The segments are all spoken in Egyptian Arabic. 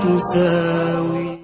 تساوي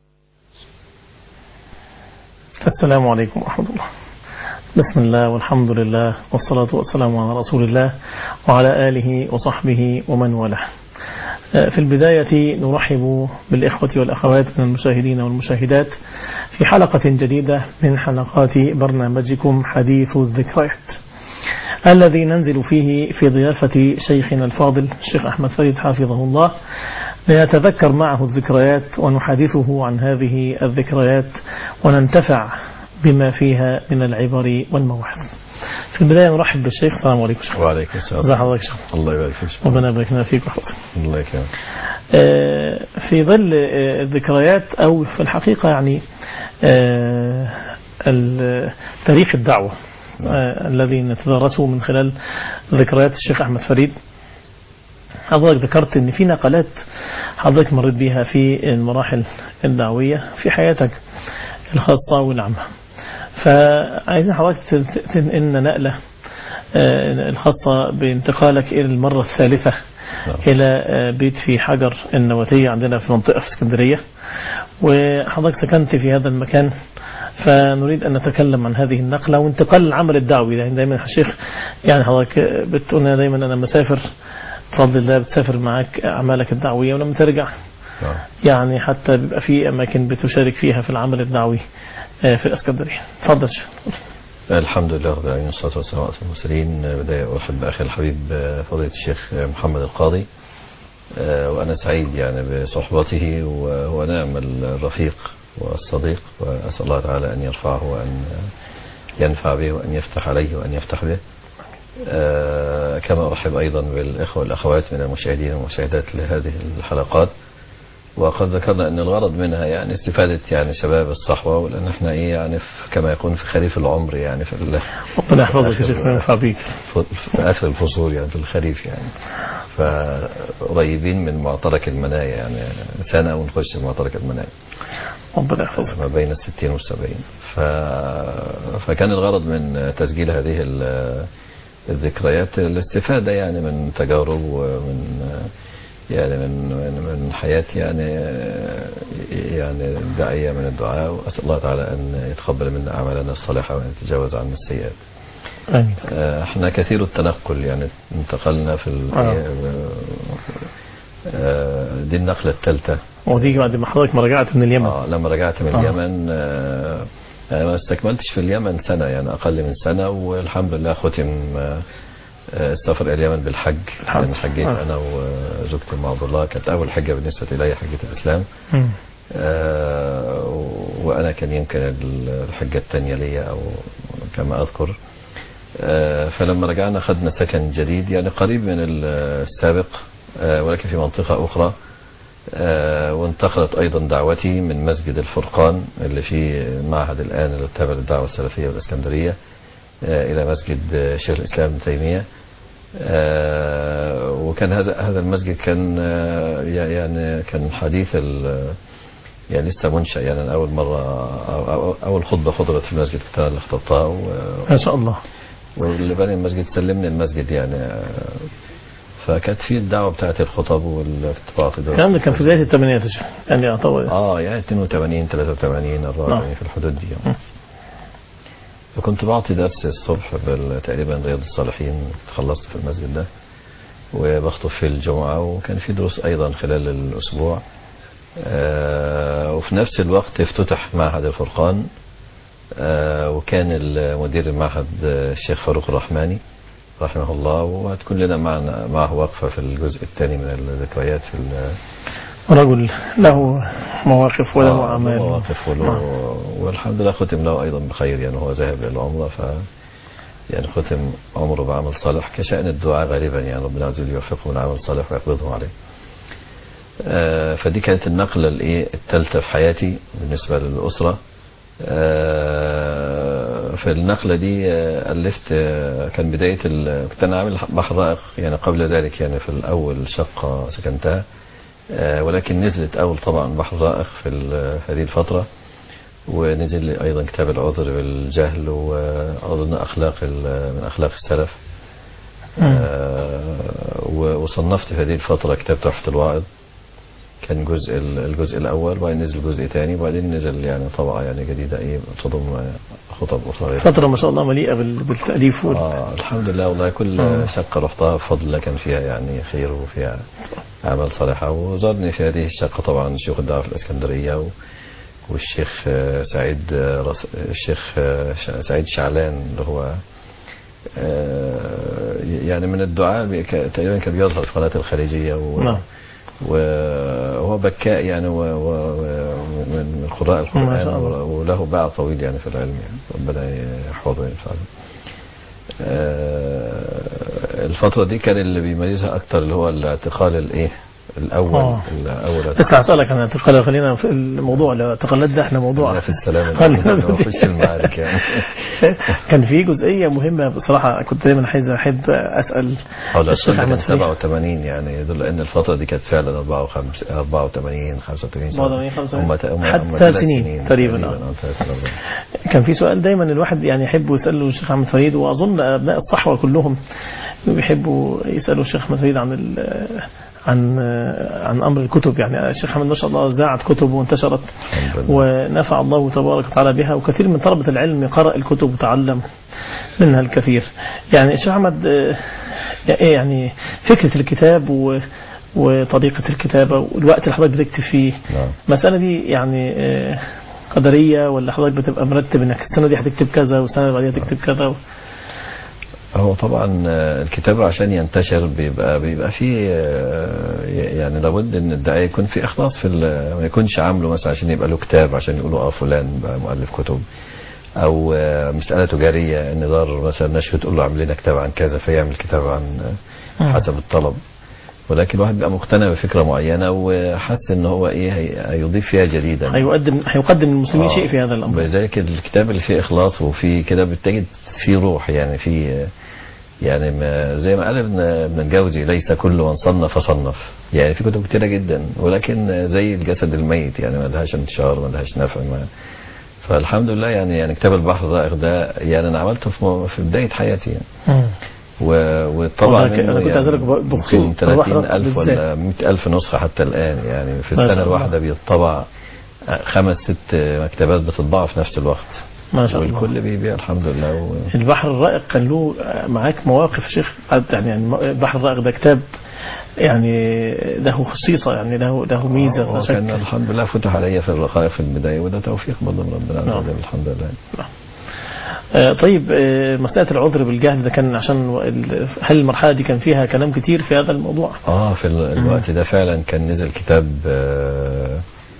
السلام عليكم ورحمة الله بسم الله والحمد لله والصلاة والسلام على رسول الله وعلى آله وصحبه ومن والاه في البداية نرحب بالإخوة والأخوات من المشاهدين والمشاهدات في حلقة جديدة من حلقات برنامجكم حديث الذكريات الذي ننزل فيه في ضيافة شيخنا الفاضل الشيخ أحمد فريد حافظه الله لنتذكر معه الذكريات ونحدثه عن هذه الذكريات وننتفع بما فيها من العبر والمواعظ في البداية نرحب بالشيخ السلام عليكم شيخ وعليكم السلام ازي حضرتك شيخ الله يبارك فيك ربنا يبارك لنا فيك وحفظك الله يكرمك آه، في ظل آه، الذكريات أو في الحقيقة يعني آه، ال- تاريخ الدعوة آه، الذي نتدرسه من خلال ذكريات الشيخ أحمد فريد حضرتك ذكرت ان في نقلات حضرتك مريت بيها في المراحل الدعوية في حياتك الخاصة والعامة فعايزين حضرتك تن- تنقلنا نقلة آه، الخاصة بانتقالك إلى المرة الثالثة نعم. إلى آه، بيت في حجر النواتية عندنا في منطقة في اسكندرية وحضرتك سكنت في هذا المكان فنريد أن نتكلم عن هذه النقلة وانتقال العمل الدعوي يعني دايما يا شيخ يعني حضرتك بتقول لنا دايما أنا مسافر بفضل الله بتسافر معاك أعمالك الدعوية ولما ترجع نعم. يعني حتى بيبقى في أماكن بتشارك فيها في العمل الدعوي آه، في الإسكندرية تفضل شيخ الحمد لله رب العالمين والصلاة والسلام على المرسلين بداية أرحب بأخي الحبيب فضيلة الشيخ محمد القاضي آه، وأنا سعيد يعني بصحبته وهو نعم الرفيق والصديق وأسأل الله تعالى أن يرفعه وأن ينفع به وأن يفتح عليه وأن يفتح به آه، كما أرحب أيضا بالإخوة والأخوات من المشاهدين والمشاهدات لهذه الحلقات وقد ذكرنا أن الغرض منها يعني استفادة يعني شباب الصحوة ولأن احنا إيه يعني في- كما يكون في خريف العمر يعني في ال- ربنا يحفظك يا شيخ وينفع بيك في آخر الفصول يعني في الخريف يعني فقريبين من معترك المنايا يعني سنة ونخش في معترك المنايا ربنا يحفظك ما بين الستين والسبعين ف... فكان الغرض من تسجيل هذه ال- الذكريات الاستفادة يعني من تجارب ومن يعني من من من حياة يعني يعني داعية من الدعاء وأسأل الله تعالى أن يتقبل منا أعمالنا الصالحة وأن يتجاوز عنا السيئات. آمين آه، احنا كثير التنقل يعني انتقلنا في ال... آه. آه، دي النقلة الثالثة ودي بعد ما حضرتك ما رجعت من اليمن آه لما رجعت من آه. اليمن آه أنا ما استكملتش في اليمن سنة يعني أقل من سنة والحمد لله ختم آه آه، السفر إلى اليمن بالحج الحج. يعني حجيت آه. أنا وزوجتي أم عبد الله كانت أول حجة بالنسبة إلي حجة الإسلام مم. آه، وأنا كان يمكن الحجة الثانية لي أو كما أذكر آه، فلما رجعنا خدنا سكن جديد يعني قريب من السابق آه، ولكن في منطقة أخرى آه، وانتقلت أيضا دعوتي من مسجد الفرقان اللي في معهد الآن اللي تابع للدعوة السلفية بالإسكندرية آه، إلى مسجد آه، شيخ الإسلام ابن تيمية آه، وكان هذا هذا المسجد كان آه، يعني كان حديث ال- يعني لسه منشأ يعني أنا أول مرة أو- أو- أول خطبة خطبت في المسجد كنت أنا اللي خطبتها و- ما شاء الله واللي بني المسجد سلمني المسجد يعني آه، فكانت في الدعوة بتاعت الخطب والارتباط الكلام ده كان في بداية الثمانينات يا شيخ يعني يعتبر اه يعني 82 83 84 نعم. في الحدود دي م. فكنت بعطي درس الصبح بال- تقريبا رياض الصالحين كنت خلصت في المسجد ده وبخطب في الجمعة وكان في دروس أيضا خلال الأسبوع آه وفي نفس الوقت افتتح معهد الفرقان آه وكان المدير المعهد آه، الشيخ فاروق الرحماني رحمه الله وهتكون لنا معنا معه وقفة في الجزء الثاني من الذكريات في ال- رجل له مواقف وله آه، أعمال له مواقف وله نعم. والحمد لله ختم له أيضا بخير يعني هو ذهب إلى العمرة ف يعني ختم عمره بعمل صالح كشأن الدعاء غالبا يعني ربنا عز وجل يوفقه من عمل صالح ويقبضه عليه. آه، فدي كانت النقلة الايه الثالثة في حياتي بالنسبة للأسرة. آه، في النقلة دي آه، ألفت آه، كان بداية ال- كنت أنا عامل بحر رائق يعني قبل ذلك يعني في الأول شقة سكنتها آه، ولكن نزلت أول طبعا بحر رائق في ال- هذه الفترة ونزل لي أيضا كتاب العذر بالجهل وأظن أخلاق ال- من أخلاق السلف مم. آه، و- وصنفت في هذه الفترة كتاب تحفة الواعظ كان جزء الجزء الاول وبعدين نزل جزء ثاني وبعدين نزل يعني طبعه يعني جديده ايه تضم خطب اخرى فترة ما شاء الله مليئة بال- بالتأليف وال... آه الحمد لله والله كل آه. شقة رحتها بفضل الله كان فيها يعني خير وفيها أعمال صالحة وزارني في هذه الشقة طبعا شيوخ الدعوة في الإسكندرية و والشيخ آه، سعيد آه، رس- الشيخ آه، ش- سعيد شعلان اللي هو آه، يعني من الدعاء بي- ك- تقريبا كان بيظهر في قناة الخليجية و نعم. وهو بكاء يعني و- و- و- من من قراء ما شاء القرآن الله. وله باع طويل يعني في العلم يعني ربنا يحفظه وينفعه آه، الفترة دي كان اللي بيميزها أكتر اللي هو الاعتقال الإيه الأول آه. الأول بس هسألك عن الاعتقال خلينا في الموضوع الاعتقالات ده احنا موضوع لا في السلام خلينا ما نخش المعارك يعني كان في جزئية مهمة بصراحة كنت دايما عايز أحب أسأل حول الشيخ أحمد كان فريد 87 يعني يدل ان الفتره دي كانت فعلا 84 84 85 سنه 84 85 هم ت- هم- حتى هم ثلاث سنين تقريباً، آه. اه ثلاث أربع. كان في سؤال دايما الواحد يعني يحب يسأله الشيخ أحمد فريد وأظن أبناء الصحوة كلهم بيحبوا يسألوا الشيخ أحمد فريد عن ال- عن عن أمر الكتب يعني الشيخ أحمد ما شاء الله زاعت كتب وانتشرت الحمد لله. ونفع الله تبارك وتعالى بها وكثير من طلبة العلم قرأ الكتب وتعلم منها الكثير يعني الشيخ أحمد آه، إيه يعني فكرة الكتاب و وطريقة الكتابة والوقت اللي حضرتك بتكتب فيه نعم المسألة دي يعني آه، قدرية ولا حضرتك بتبقى مرتب انك السنة دي هتكتب كذا والسنة اللي بعديها تكتب كذا هو طبعا آه، الكتاب عشان ينتشر بيبقى بيبقى فيه آه، يعني لابد ان الداعيه يكون في اخلاص في ال- ما يكونش عامله مثلا عشان يبقى له كتاب عشان يقولوا اه فلان بقى مؤلف كتب او آه، مساله تجاريه ان دار مثلا نشر تقول له اعمل لنا كتاب عن كذا فيعمل كتاب عن آه، مم. حسب الطلب ولكن الواحد بيبقى مقتنع بفكره معينه وحاسس ان هو ايه هي- هيضيف فيها جديدا هيقدم هيقدم للمسلمين آه. شيء في هذا الأمر ولذلك الكتاب اللي فيه اخلاص وفيه كده بتجد فيه روح يعني فيه يعني ما زي ما قال ابن ابن الجوزي ليس كل من صنف صنف يعني في كتب كتيره جدا ولكن زي الجسد الميت يعني ما لهاش انتشار ما لهاش نفع ما فالحمد لله يعني يعني كتاب البحر الرائق ده يعني انا عملته في م- في بدايه حياتي يعني مم. و- وطبعا والله ك- أنا منه كنت عايز يعني أسألك بخصوص يمكن البحر 30 ألف بالذات. ولا 100 ألف نسخة حتى الآن يعني في ما شاء السنة الله. الواحدة بيطبع خمس ست مكتبات بتطبع في نفس الوقت ما شاء الله والكل بيبيع الحمد لله و... البحر الرائق كان له معاك مواقف يا شيخ يعني يعني البحر الرائق ده كتاب يعني له خصيصة يعني له له ميزة آه، لا كان شك الحمد لله فتح عليا في الرقائق في البداية وده توفيق برضه من ربنا عز نعم. وجل الحمد لله آه، طيب آه، مسألة العذر بالجهل ده كان عشان ال- هل المرحلة دي كان فيها كلام كتير في هذا الموضوع؟ اه في ال- الوقت ده فعلا كان نزل كتاب آه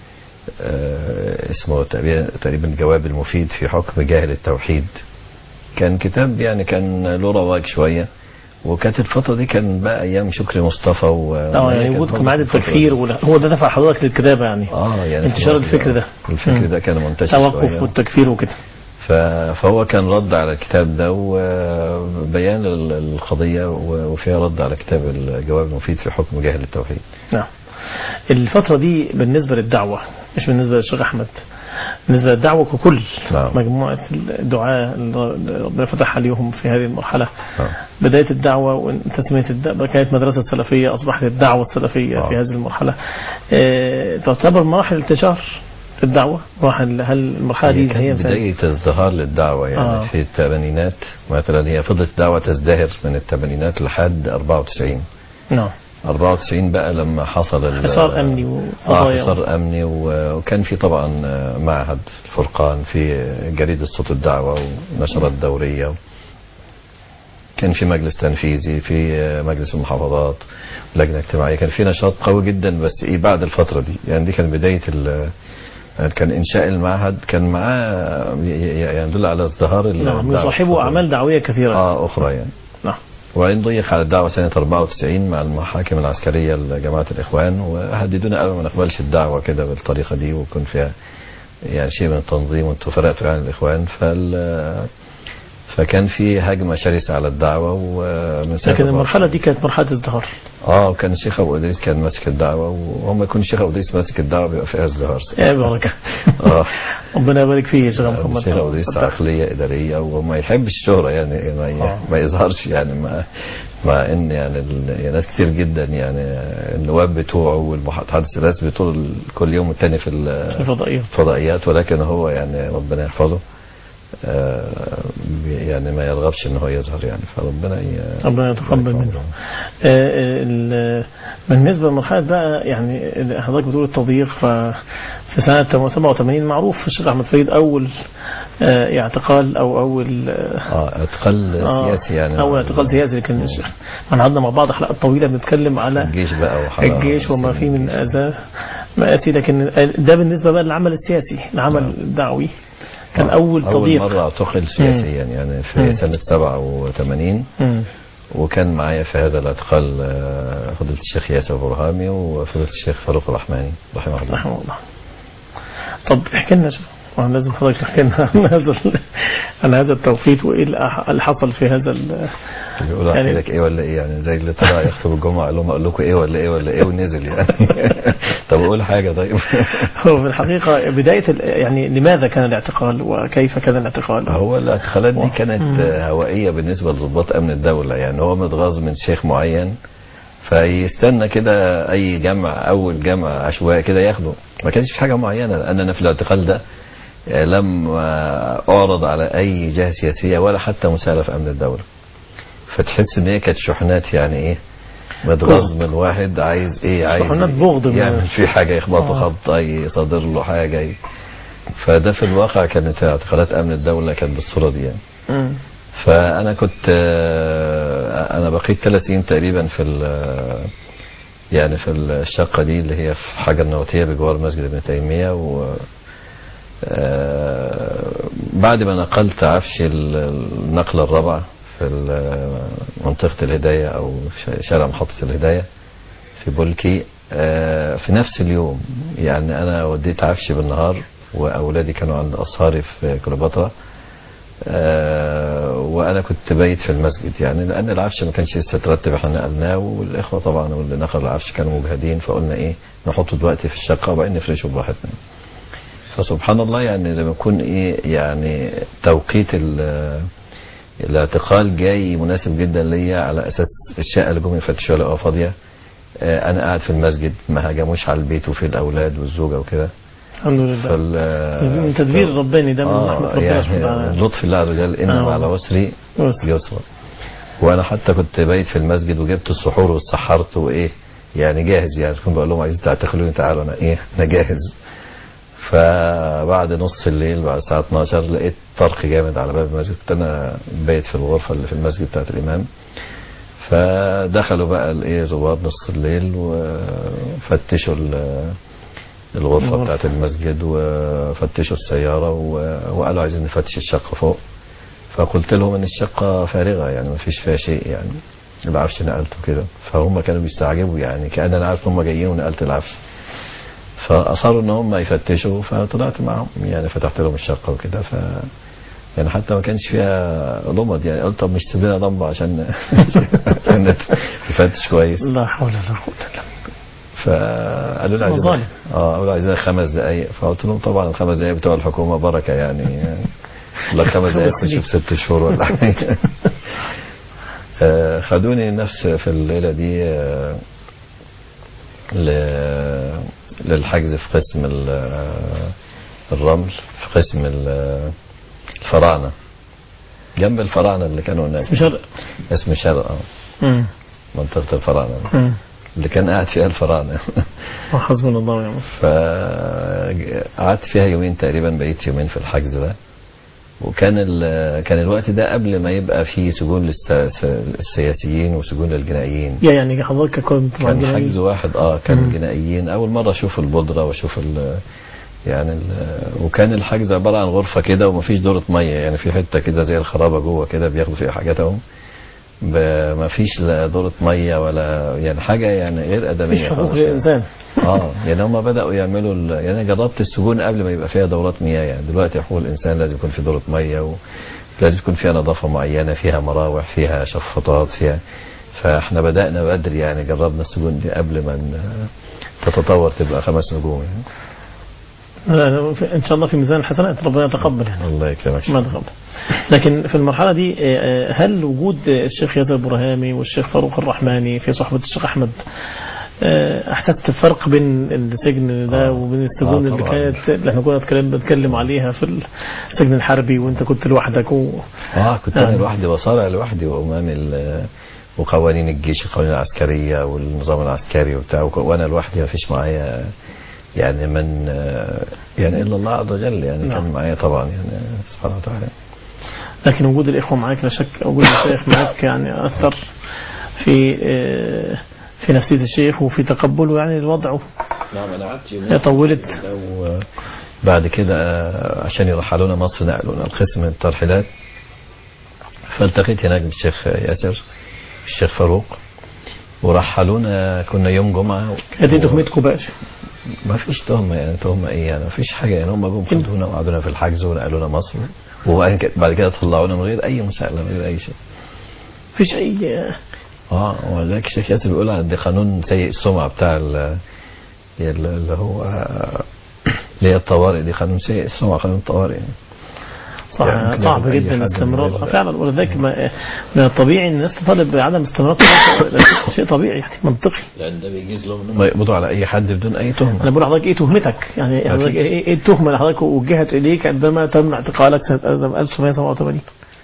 آه اسمه تقريبا تقريبا الجواب المفيد في حكم جاهل التوحيد كان كتاب يعني كان له رواج شويه وكانت الفتره دي كان بقى ايام شكري مصطفى و اه يعني كانت وجود برضه ميعاد في الفترة التكفير دي. ولا- هو ده دفع حضرتك للكتابة يعني اه يعني انتشار في الوقت الفكر ده. الفكر مم. ده كان منتشر توقف شويه والتكفير وكده ف- فهو كان رد على الكتاب ده وبيان ال- القضيه و- وفيها رد على كتاب الجواب المفيد في حكم جاهل التوحيد نعم الفترة دي بالنسبة للدعوة مش بالنسبة للشيخ أحمد بالنسبة للدعوة ككل نعم. مجموعة الدعاة اللي ربنا فتح عليهم في هذه المرحلة آه. بداية الدعوة وتسمية الدعوة كانت مدرسة سلفية أصبحت الدعوة السلفية آه. في هذه المرحلة آه، تعتبر مراحل انتشار الدعوة مراحل هل المرحلة هي دي هي كانت بداية ازدهار للدعوة يعني آه. آه. في الثمانينات مثلا هي فضلت الدعوة تزدهر من الثمانينات لحد 94 نعم 94 بقى لما حصل ال- حصار أمني اه وقضايا حصار امني و- وكان في طبعا آه، معهد الفرقان في جريدة صوت الدعوة ونشرات دورية كان في مجلس تنفيذي في آه، مجلس المحافظات لجنة اجتماعية كان في نشاط قوي جدا بس ايه بعد الفترة دي يعني دي كان بداية ال- كان انشاء المعهد كان معاه ي- ي- يعني يدل على ازدهار ال- نعم الدعوة يصاحبه الفترة دي. أعمال دعوية كثيرة اه اخرى يعني نعم وبعدين ضيق على الدعوة سنة 94 مع المحاكم العسكرية لجماعة الإخوان وهددونا قالوا ما نقبلش الدعوة كده بالطريقة دي ويكون فيها يعني شيء من التنظيم وانتوا فرقتوا يعني الإخوان فال فكان في هجمة شرسة على الدعوة ومن سنة لكن المرحلة 94 دي كانت مرحلة ازدهار اه وكان الشيخ أبو إدريس كان ماسك الدعوة وهم يكون الشيخ أبو إدريس ماسك الدعوة بيبقى فيها ازدهار يا بركة اه ربنا يبارك فيه يا شيخ محمد الشيخ أبو إدريس عقلية إدارية وما يحبش الشهرة يعني ما, آه. ما يظهرش يعني ما مع ان يعني, ال... يعني ناس كتير جدا يعني النواب بتوعه والمحادثات الناس بتوع ال- كل يوم والتاني في ال- الفضائيات الفضائيات ولكن هو يعني ربنا يحفظه آه، بي- يعني ما يرغبش ان هو يظهر يعني فربنا ي... ربنا يتقبل منه آه، آه، ال- بالنسبة لمرحلة بقى يعني حضرتك بتقول التضييق ففي سنة 87 معروف الشيخ أحمد فريد أول آه، اعتقال أو أول آه، اه اعتقال آه، سياسي يعني أول اعتقال سياسي لكن الشيخ احنا قعدنا مع بعض حلقات طويلة بنتكلم على الجيش بقى وحرام الجيش وما فيه من أذى مآسي لكن ده بالنسبة بقى للعمل السياسي العمل الدعوي كان أول أول تضييق مرة اعتقل سياسيا يعني مم. في سنة 87 مم. وكان معايا في هذا الاعتقال آه، فضيلة الشيخ ياسر برهامي وفضيلة الشيخ فاروق الرحماني رحمه الله رحمه الله طب احكي لنا شو وانا لازم حضرتك تحكي لنا عن هذا ال- عن هذا التوقيت وايه اللي أح- اللي حصل في هذا ال- بيقولوا احكي يعني- لك ايه ولا ايه يعني زي اللي طلع يخطب الجمعة قال لهم اقول لكم ايه ولا ايه ولا ايه ونزل يعني طب قول حاجة طيب هو في الحقيقة بداية ال- يعني لماذا كان الاعتقال وكيف كان الاعتقال هو الاعتقالات دي كانت مم. آه، هوائية بالنسبة لضباط أمن الدولة يعني هو متغاظ من شيخ معين فيستنى كده أي جمع أول جمع عشوائي كده ياخده ما كانش في حاجة معينة لأن أنا في الاعتقال ده آه، لم آه، أعرض على أي جهة سياسية ولا حتى مساءلة في أمن الدولة فتحس إن هي كانت شحنات يعني إيه متغاظ من واحد عايز إيه عايز شحنات بغض من- يعمل في حاجة يخبطه آه. خبطة يصدر له حاجة ي- فده في الواقع كانت اعتقالات امن الدوله كانت بالصوره دي يعني. مم. فانا كنت آه، انا بقيت ثلاث سنين تقريبا في ال- يعني في الشقه دي اللي هي في حجر نوتيه بجوار مسجد ابن تيميه و آه، بعد ما نقلت عفش ال- النقله الرابعه في ال- منطقه الهدايه او ش- شارع محطه الهدايه في بولكي آه، في نفس اليوم يعني انا وديت عفشي بالنهار واولادي كانوا عند اصهاري في كليوباترا آه، وانا كنت بايت في المسجد يعني لان العفش ما كانش لسه ترتب احنا نقلناه والاخوه طبعا واللي نقل العفش كانوا مجهدين فقلنا ايه نحطه دلوقتي في الشقه وبعدين نفرشه براحتنا فسبحان الله يعني زي ما يكون ايه يعني توقيت ال- الاعتقال جاي مناسب جدا ليا على اساس الشقه اللي جم يفتشوها لقوها فاضيه آه، انا قاعد في المسجد ما هاجموش على البيت وفي الاولاد والزوجه وكده الحمد لله فال من تدبير رباني ده من آه رحمة ربنا يعني سبحانه وتعالى من لطف الله عز وجل ان آه. مع العسر بس. يسرا وانا حتى كنت بايت في المسجد وجبت السحور واتسحرت وايه يعني جاهز يعني كنت بقول لهم عايزين تعتقلوني تعالوا انا ايه انا جاهز فبعد نص الليل بعد الساعه 12 لقيت طرق جامد على باب المسجد كنت انا بايت في الغرفه اللي في المسجد بتاعت الامام فدخلوا بقى الايه زوار نص الليل وفتشوا ال- الغرفة الغرفة. بتاعت المسجد وفتشوا السيارة و- وقالوا عايزين نفتش الشقة فوق فقلت لهم ان الشقة فارغة يعني ما فيش فيها شيء يعني العفش نقلته كده فهم كانوا بيستعجبوا يعني كأن انا عارف ان هم جايين ونقلت العفش فاصروا ان هم يفتشوا فطلعت معهم يعني فتحت لهم الشقة وكده ف يعني حتى ما كانش فيها لمض يعني قلت طب مش تسيب لنا لمبة عشان عشان نفتش كويس لا حول ولا قوة الا بالله فقالوا لي عايزين مظالم. اه قالوا عايزين خمس دقائق فقلت لهم طبعا الخمس دقائق بتوع الحكومه بركه يعني لا خمس دقائق خمس تخش في ست شهور ولا حاجه آه، خدوني نفس في الليله دي آه، ل- للحجز في قسم ال- الرمل في قسم ال- الفراعنه جنب الفراعنه اللي كانوا هناك اسم شرق اسم شرق اه مم. منطقه الفراعنه مم. اللي كان قاعد فيها الفراعنه وحسبنا الله ونعم فقعدت فيها يومين تقريبا بقيت يومين في الحجز ده وكان ال- كان الوقت ده قبل ما يبقى في سجون للس- للسياسيين وسجون للجنائيين يا يعني حضرتك كنت مع كان الجنائيين؟ حجز واحد اه كان مم. الجنائيين اول مره اشوف البودره واشوف ال يعني ال وكان الحجز عباره عن غرفه كده ومفيش دوره ميه يعني في حته كده زي الخرابه جوه كده بياخدوا فيها حاجاتهم ب- مفيش لا دوره ميه ولا يعني حاجه يعني غير ادميه مفيش حقوق خالص يعني. الانسان اه يعني هم بداوا يعملوا ال... يعني أنا جربت السجون قبل ما يبقى فيها دورات مياه يعني دلوقتي حقوق الانسان لازم يكون في دوره ميه ولازم يكون فيها نظافه معينه فيها مراوح فيها شفاطات فيها فاحنا بدانا بدري يعني جربنا السجون دي قبل ما ن- تتطور تبقى خمس نجوم يعني لا لا، في- ان شاء الله في ميزان الحسنات ربنا يتقبل يعني الله يكرمك ما تقبل لكن في المرحلة دي آه، آه، هل وجود الشيخ ياسر البرهامي والشيخ فاروق الرحماني في صحبة الشيخ أحمد آه، أحسست فرق بين السجن ده آه. وبين السجون آه، اللي طبعاً. كانت اللي احنا كنا بنتكلم بنتكلم عليها في السجن الحربي وانت كنت لوحدك و... اه كنت انا آه. لوحدي وصارع لوحدي وامام ال- وقوانين الجيش القوانين العسكريه والنظام العسكري وبتاع وك- وانا لوحدي ما فيش معايا يعني من آه، يعني الا الله عز وجل يعني نعم. كان معايا طبعا يعني سبحانه وتعالى لكن وجود الإخوة معاك لا شك وجود الشيخ معاك يعني أثر في آه، في نفسية الشيخ وفي تقبله يعني لوضعه نعم انا قعدت هي طولت بعد كده آه، عشان يرحلونا مصر نقلونا القسم الترحيلات فالتقيت هناك بالشيخ ياسر الشيخ فاروق ورحلونا كنا يوم جمعة هذه تهمتكم بقى ما فيش تهمة يعني تهمة ايه يعني ما فيش حاجة يعني هم جم خدونا وقعدونا في الحجز ونقلونا مصر وبعد كده بعد كده طلعونا من غير اي مساءلة من غير اي شيء مفيش أي اه ولذلك الشيخ ياسر بيقول عن ده قانون سيء السمعة بتاع ال- اللي هو اللي هي الطوارئ دي قانون سيء السمعة قانون الطوارئ يعني. صح يعني ممكن صعب يعمل أي جدا حد من الاستمرار غير- فعلا ولذلك ما- من الطبيعي ان الناس تطالب بعدم استمرار ده شيء طبيعي يعني منطقي لان ده بيجيز لهم انهم يقبضوا على اي حد بدون اي تهمة انا بقول لحضرتك ايه تهمتك يعني حضرتك مفيش. ايه إيه التهمه اللي حضرتك وجهت اليك عندما تم اعتقالك سنه 1987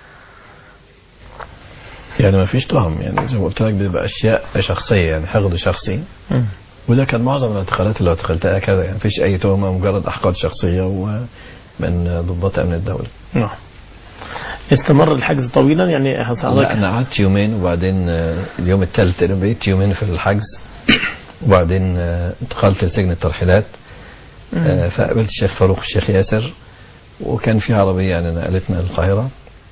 يعني ما فيش تهم يعني زي ما قلت لك بيبقى اشياء شخصية يعني حقد شخصي وده كان معظم الاعتقالات اللي اعتقلتها كذا يعني مفيش اي تهمة مجرد احقاد شخصية ومن ضباط امن الدولة نعم استمر الحجز طويلا يعني لا حضرتك انا قعدت يومين وبعدين آه، اليوم الثالث انا بقيت يومين في الحجز وبعدين آه، انتقلت لسجن الترحيلات آه، فقابلت الشيخ فاروق الشيخ ياسر وكان في عربية يعني نقلتنا القاهرة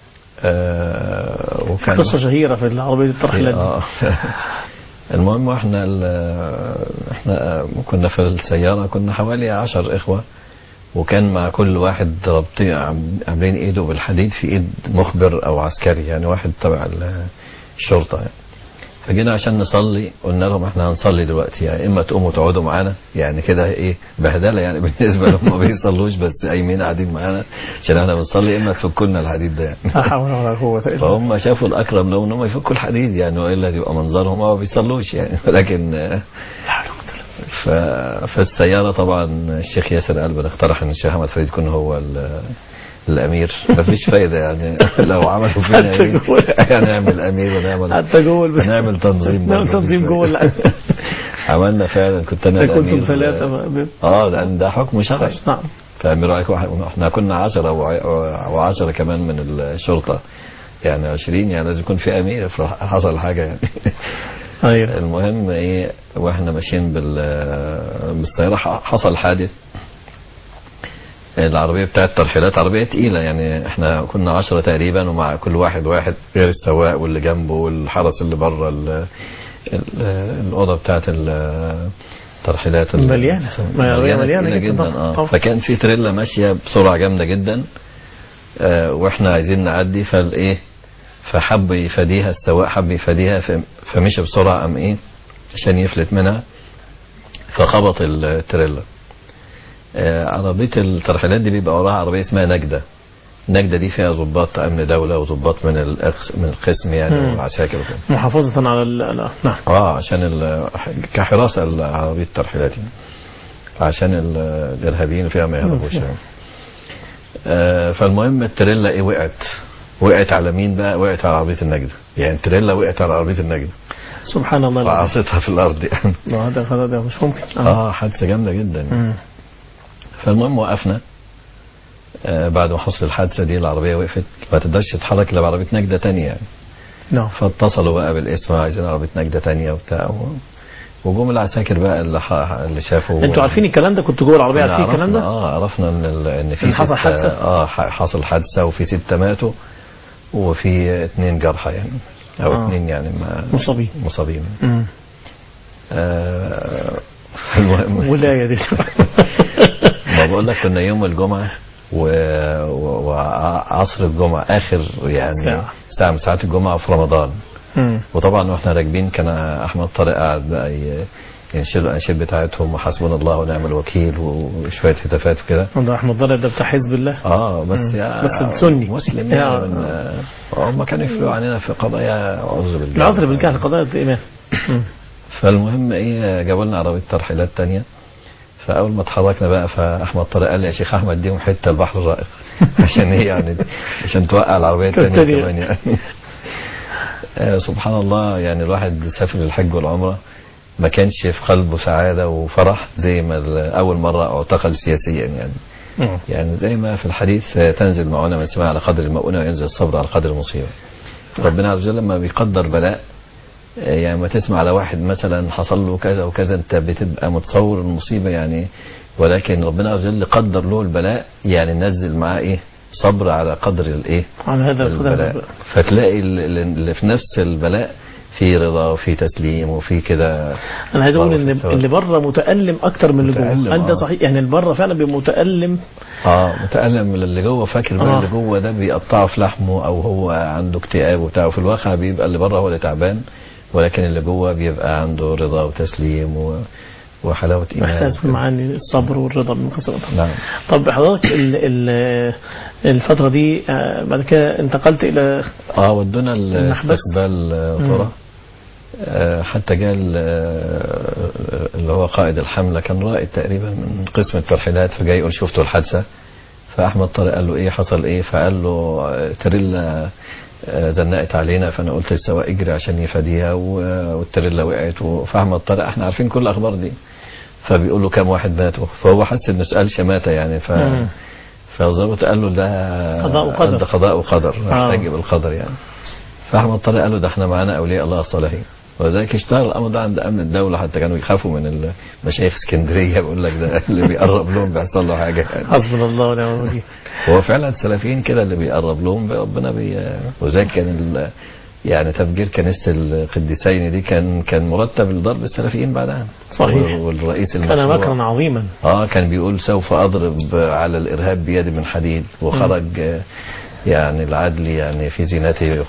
آه، وكان قصه شهيره في العربيه الترحيلات دي. آه. المهم واحنا ال- احنا كنا في السيارة كنا حوالي عشر اخوة وكان مع كل واحد رابطين عم- عاملين ايده بالحديد في ايد مخبر او عسكري يعني واحد تبع ال- الشرطة يعني. فجينا عشان نصلي قلنا لهم احنا هنصلي دلوقتي يعني اما تقوموا تقعدوا معانا يعني كده ايه بهدله يعني بالنسبه لهم ما بيصلوش بس قايمين قاعدين معانا عشان احنا بنصلي اما تفكوا لنا الحديد ده يعني لا حول ولا قوه الا بالله فهم شافوا الاكرم لهم ان هم يفكوا الحديد يعني والا يبقى منظرهم ما بيصلوش يعني ولكن آه، لا حول ولا قوة. ف... في السياره طبعا الشيخ ياسر قلب اقترح ان الشيخ احمد فريد يكون هو ال- الامير ما فيش فايده يعني لو عملوا فينا حتى امير جوه. هنعمل امير ونعمل حتى جوه البس هنعمل تنظيم نعمل برضه، تنظيم مفيش جوه فايدة. ال- عملنا فعلا كنت انا كنتم الأمير. ثلاثه ب- اه لان ده حكم شرعي نعم فأمير رأيك واحد احنا كنا عشرة وعشرة كمان من الشرطة يعني عشرين يعني لازم يكون في أمير افرض حصل حاجة يعني ايوه المهم ايه واحنا ماشيين بال بالسيارة ح- حصل حادث العربية بتاعت الترحيلات عربية تقيلة يعني احنا كنا عشرة تقريبا ومع كل واحد واحد غير السواق واللي جنبه والحرس اللي بره ال- ال- الأوضة بتاعت ال- الترحيلات ال- مليانة. ما- مليانة, مليانة تقيلة جدا جدا طبعا. اه طبعا. فكان في تريلا ماشية بسرعة جامدة جدا آه واحنا عايزين نعدي فالايه فحب يفاديها السواق حب يفاديها ف- فمشي بسرعة قام ايه عشان يفلت منها فخبط التريلا آه، عربية الترحيلات دي بيبقى وراها عربية اسمها نجدة نجدة دي فيها ضباط أمن دولة وضباط من الأقس- من القسم يعني مم. وعساكر وكده محافظه على ال- لا، نعم اه عشان ال- كحراسة عربية الترحيلات يعني عشان ال- الإرهابيين فيها ما يهربوش مم. يعني آه فالمهم التريلا ايه وقعت وقعت على مين بقى وقعت على عربية النجدة يعني التريلا وقعت على عربية النجدة سبحان الله العظيم وعصتها في الأرض يعني لا، هذا هذا مش ممكن اه حادثة جامدة جدا مم. فالمهم وقفنا آه بعد ما حصل الحادثة دي العربية وقفت ما تقدرش تتحرك إلا بعربية نجدة تانية يعني نعم فاتصلوا بقى بالاسم عايزين عربية نجدة تانية وبتاع و... وجم العساكر بقى اللي, ح... اللي شافوا انتوا عارفين الكلام ده كنتوا جوه العربيه كنا عارفين الكلام عرفنا- ده اه عرفنا ان ال... ان في إن حصل ستة- حادثة؟ اه ح- حصل حادثة وفي ستة ماتوا وفي اثنين جرحى يعني او آه. اثنين يعني ما مصابين. مصابين مم. آه المهم ولايه دي ما بقول لك كنا يوم الجمعة و- و- وعصر الجمعة آخر يعني ساعة. ساعة من ساعات الجمعة في رمضان مم. وطبعا واحنا راكبين كان أحمد طارق قاعد بقى ي- ينشدوا الانشاد بتاعتهم وحسبنا الله ونعم الوكيل وشويه هتافات وكده ده احمد ضرع ده بتاع حزب الله اه بس يا بس السني. مسلم يا- يعني من آه، هم كانوا يفلوا علينا في قضايا اعوذ بالله العذر بالجهل قضايا ايمان مم. فالمهم ايه جابوا لنا عربيه ترحيلات تانية فاول ما اتحركنا بقى فاحمد طارق قال لي يا شيخ احمد ديهم حته البحر الرائق عشان ايه يعني عشان توقع العربيه التانية التانية. كمان يعني آه، سبحان الله يعني الواحد سافر الحج والعمره ما كانش في قلبه سعاده وفرح زي ما ال- اول مره اعتقل سياسيا يعني مم. يعني زي ما في الحديث آه، تنزل معونة من السماء على قدر المؤونة وينزل الصبر على قدر المصيبة ربنا عز وجل لما بيقدر بلاء آه، يعني ما تسمع على واحد مثلا حصل له كذا وكذا انت بتبقى متصور المصيبة يعني ولكن ربنا عز وجل قدر له البلاء يعني نزل معاه ايه صبر على قدر الايه على هذا القدر البلاء فتلاقي ال- ال- اللي في نفس البلاء في رضا وفي تسليم وفي كده انا عايز اقول ان ثواب. اللي بره متالم اكتر من اللي متألم، جوه انت آه. صحيح يعني اللي بره فعلا بيبقى متالم اه متألم من اللي جوه فاكر بقى آه. اللي جوه ده بيقطعه في لحمه او هو عنده اكتئاب وبتاع وفي الواقع بيبقى اللي بره هو اللي تعبان ولكن اللي جوه بيبقى عنده رضا وتسليم و... وحلاوة إيمان احساس بمعاني الصبر والرضا من قسم نعم طب حضرتك ال ال الفتره دي آه، بعد كده انتقلت الى اه ودونا المحبس. الاستقبال آه، مم. طرى آه، حتى جاء ال- آه، اللي هو قائد الحملة كان رائد تقريبا من قسم الترحيلات فجاي يقول شفتوا الحادثة فأحمد طارق قال له إيه حصل إيه فقال له آه، تريلا آه، زنقت علينا فأنا قلت للسواق اجري عشان يفاديها و- والتريلا وقعت و- فأحمد طارق احنا عارفين كل الأخبار دي فبيقول له كم واحد ماتوا فهو حس انه سأل شماتة يعني ف مم. فالظابط قال له ده قضاء وقدر. ده قضاء وقدر آه. محتاج بالقدر يعني فاحمد طارق قال له ده احنا معانا اولياء الله الصالحين وذلك اشتهر الامر ده عند امن الدوله حتى كانوا يخافوا من المشايخ اسكندريه بيقول لك ده اللي بيقرب لهم بيحصل له حاجه يعني حسبنا الله ونعم الوكيل هو فعلا السلفيين كده اللي بيقرب لهم ربنا بي وذلك كان ال... يعني تفجير كنيسه القديسين دي كان كان مرتب لضرب السلفيين بعدها صحيح. والرئيس كان المشروع مكرا عظيما اه كان بيقول سوف اضرب على الارهاب بيد من حديد وخرج آه، يعني العدل يعني في زينته يخ-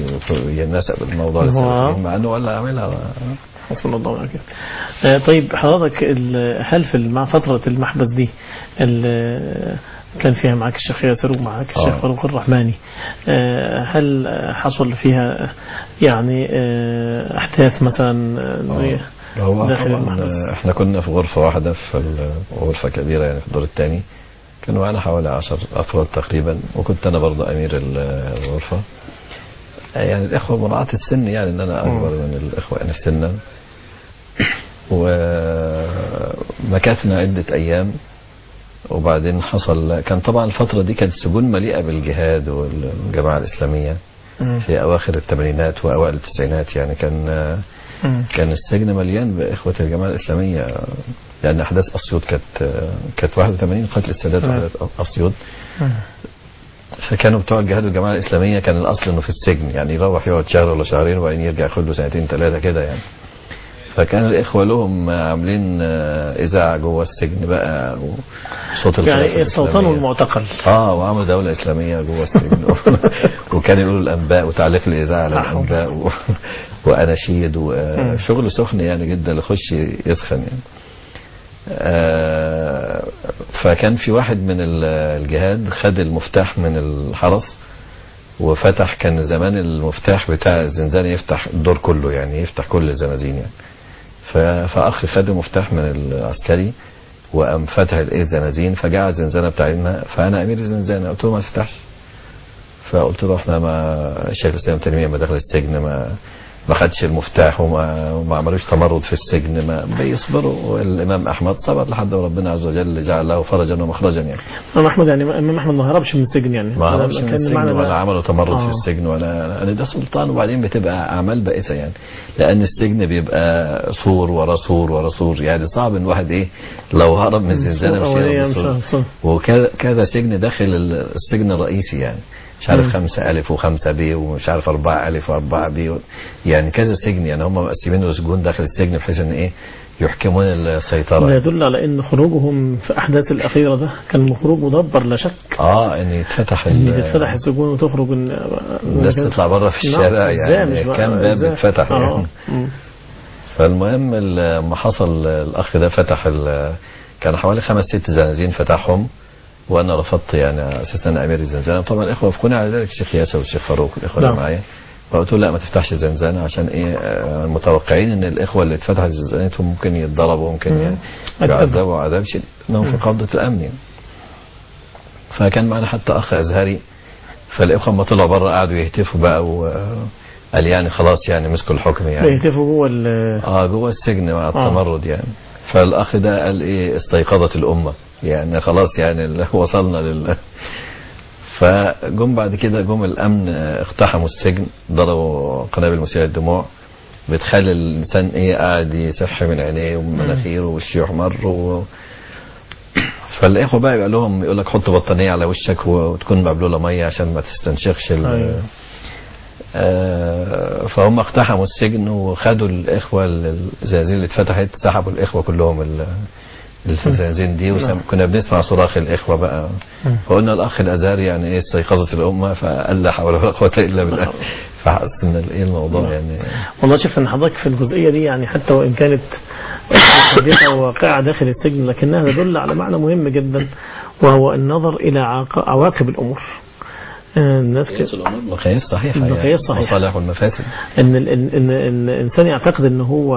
ينسب الموضوع هو- للسلفيين مع انه ولا عملها حسبنا الله ونعم الوكيل آه، طيب حضرتك ال- هل في مع فترة المحبس دي ال- كان فيها معك الشيخ ياسر ومعك الشيخ آه. فاروق الرحماني آه، هل حصل فيها يعني آه، أحداث مثلا آه، هو داخل طبعا المحبس. آه، احنا كنا في غرفه واحده في ال- غرفه كبيره يعني في الدور الثاني كان معانا حوالي عشر افراد تقريبا وكنت انا برضه امير ال- الغرفه آه، يعني الاخوه مراعاه السن يعني ان انا اكبر من الاخوه يعني في سنا ومكثنا عده ايام وبعدين حصل كان طبعا الفترة دي كانت السجون مليئة بالجهاد والجماعة الإسلامية مم. في أواخر الثمانينات وأوائل التسعينات يعني كان مم. كان السجن مليان بإخوة الجماعة الإسلامية لأن أحداث أسيوط كانت كانت 81 قتل السادات نعم. وأحداث أسيوط مم. فكانوا بتوع الجهاد والجماعة الإسلامية كان الأصل إنه في السجن يعني يروح يقعد شهر ولا شهرين وبعدين يرجع ياخد له سنتين ثلاثة كده يعني فكان الإخوة لهم عاملين آه، إذاعة جوه السجن بقى وصوت الخلافة يعني السلطان الإسلامية. والمعتقل اه وعملوا دولة إسلامية جوه السجن وكان يقولوا الأنباء وتعليق الإذاعة على لا حول. الأنباء و... وأناشيد مم. وشغل سخن يعني جدا اللي يخش يسخن يعني آه، فكان في واحد من ال- الجهاد خد المفتاح من الحرس وفتح كان زمان المفتاح بتاع الزنزانة يفتح الدور كله يعني يفتح كل الزنازين يعني ف- فأخ خد المفتاح من العسكري وقام فتح الايه الزنازين فجاء على الزنزانة بتاعتنا فأنا أمير الزنزانة قلت له ما تفتحش فقلت له احنا ما الشيخ الاسلام تيميه ما دخل السجن ما ما خدش المفتاح وما, وما عملوش تمرد في السجن ما بيصبروا والامام احمد صبر لحد ما ربنا عز وجل جعل له فرجا ومخرجا يعني امام احمد يعني امام احمد ما هربش من السجن يعني ما هربش من كان السجن معنى ده- ولا عملوا تمرد آه. في السجن ولا يعني ده سلطان وبعدين بتبقى اعمال بائسه يعني لان السجن بيبقى سور ورا سور ورا سور يعني صعب ان واحد ايه لو هرب من الزنزانه مش أولية هيهرب مش من السور. هتصل. وكذا كذا سجن داخل ال- السجن الرئيسي يعني مش عارف مم. خمسة ألف وخمسة بي ومش عارف أربعة ألف وأربعة بي و... يعني كذا سجن يعني هم مقسمين السجون داخل السجن بحيث إن إيه يحكمون ده السيطرة يدل على ان خروجهم في احداث الاخيره ده كان خروج مدبر لا شك اه ان يتفتح ان ال- تتفتح السجون وتخرج إن- الناس تطلع بره في نعم، الشارع إزاي يعني مش بقى- كم باب إزاي؟ اتفتح آه. يعني مم. فالمهم لما حصل الاخ ده فتح ال- كان حوالي خمس ست زنازين فتحهم وانا رفضت يعني على اساس ان انا امير الزنزانه طبعا الاخوه وافقوني على ذلك الشيخ ياسر والشيخ فاروق الاخوه اللي نعم. معايا فقلت له لا ما تفتحش زنزانه عشان ايه آه، متوقعين ان الاخوه اللي اتفتحت زنزانتهم ممكن يتضربوا ممكن مم. يعني أتأذى. يعذبوا عذاب شديد انهم في قبضه الامن يعني. فكان معنا حتى اخ ازهري فالاخوه لما طلعوا بره قعدوا يهتفوا بقى وقال يعني خلاص يعني مسكوا الحكم يعني بيهتفوا جوه ال- اه جوه السجن مع آه. التمرد يعني فالاخ ده قال ايه استيقظت الامه يعني خلاص يعني ال- وصلنا لل فجم بعد كده جم الامن آه، اقتحموا السجن ضربوا قنابل مسيله الدموع بتخلي الانسان ايه قاعد يسح من عينيه ومن مناخيره وشه يحمر و... فالاخوه بقى يقول لهم يقول لك حط بطانيه على وشك وتكون مبلوله ميه عشان ما تستنشقش ال... أيوة. آه، فهم اقتحموا السجن وخدوا الاخوه الزنازين اللي اتفتحت سحبوا الاخوه كلهم ال- الزنازين دي وكنا بنسمع صراخ الاخوه بقى مم. فقلنا الاخ الازهري يعني ايه استيقظت الامه فقال لا حول ولا قوه الا بالله فحس ان ايه الموضوع يعني والله شوف ان حضرتك في الجزئيه دي يعني حتى وان كانت حادثه واقعه داخل السجن لكنها تدل على معنى مهم جدا وهو النظر الى عاق- عواقب الامور آه، الناس ك- الامور مقاييس صحيحه المقاييس يعني صحيحة. المصالح والمفاسد ان ال- ان ان إن الانسان يعتقد ان هو